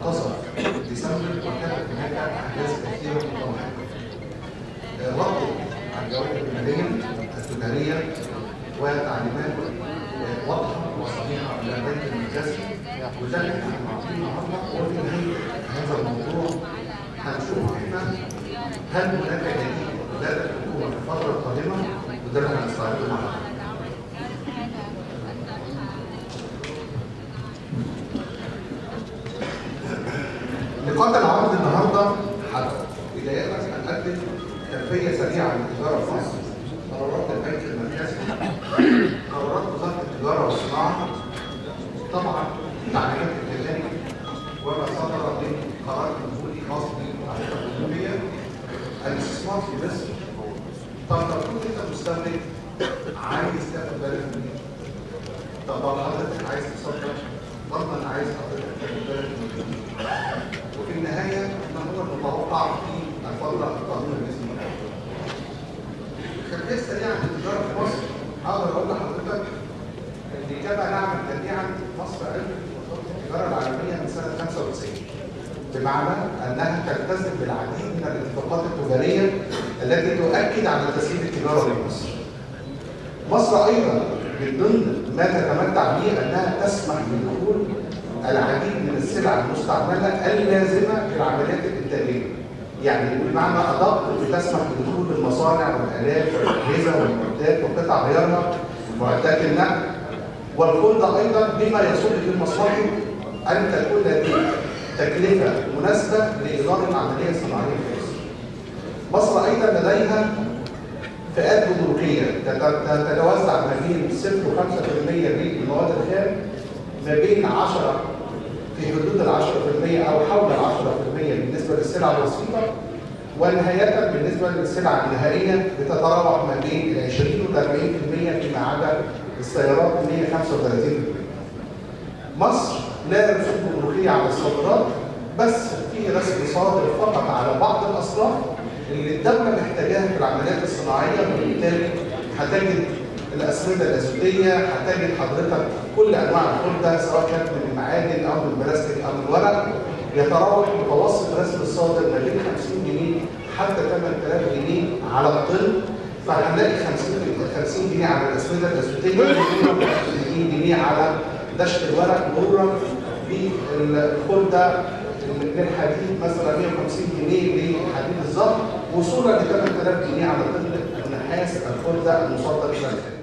منتصف ديسمبر وكانت هناك احداث كثيره متوقعه. ردت عن الجوانب الماليه التجاريه وتعليمات واضحه وصريحه من البنك المركزي وده اللي احنا عارفين النهارده وفي نهايه هذا الموضوع هنشوف احنا هل هناك جديد لدى الحكومه في الفتره القادمه وده اللي هنستعرضه مع بعض. لقاء العرض النهارده بدايه هنقدم خلفيه سريعه للتجاره في مصر قرارات البنك المركزي قرارات وزاره التجاره والصناعه طبعا تعليمات الجزائر وما صدر من قرار جمهوري خاص بالعلاقه الجمهوريه الاستثمار في مصر طب لو كنت انت مستهلك عايز تاخد بالك من ايه؟ طب لو حضرتك عايز تصدر برضه انا عايز حضرتك تاخد بالك من ايه؟ وفي النهايه ما هو المتوقع في الفتره القادمه باذن الله. الخلفيه السريعه للتجاره في مصر اقدر اقول لحضرتك ان كما نعمل جميعا مصر عرفت التجاره العالميه من سنه 95 بمعنى انها تلتزم بالعديد من الاتفاقات التجاريه التي تؤكد على تسهيل التجاره لمصر. مصر ايضا من ضمن ما تتمتع به انها تسمح بدخول العديد من السلع المستعمله اللازمه في العمليات الانتاجيه. يعني بمعنى ادق بتسمح بدخول المصانع والالات والاجهزه والمعدات وقطع غيارها ومعدات النقل والخلد ايضا بما يصب في مصلحه ان تكون لديه تكلفه مناسبه لاداره العمليه الصناعيه في مصر. مصر ايضا لديها فئات جمركيه تتوزع ما بين 0 و 5% للمواد الخام ما بين 10 في حدود ال 10% او حول ال 10% بالنسبه للسلع الوسيطه ونهايه بالنسبه للسلع النهائيه بتتراوح ما بين ال 20 و 40% فيما عدا السيارات 135%. مصر لا رسوم جمركيه على الصادرات بس في رسم صادر فقط على بعض الاصناف اللي الدوله محتاجاها في العمليات الصناعيه وبالتالي هتجد الاسمده الازوتيه هتجد حضرتك كل انواع الخلده سواء كانت من المعادن او من البلاستيك او من الورق يتراوح متوسط رسم الصادر ما بين 50 جنيه حتى 8000 جنيه على الطن فهنلاقي 50 50 جنيه على الاسمده الازوتيه 250 جنيه على دشت الورق مرورا بالخلده للحديد مثلا 150 جنيه لحديد الظهر وصولا ل 8000 جنيه على طن النحاس الخلده المصدر الى الخارج.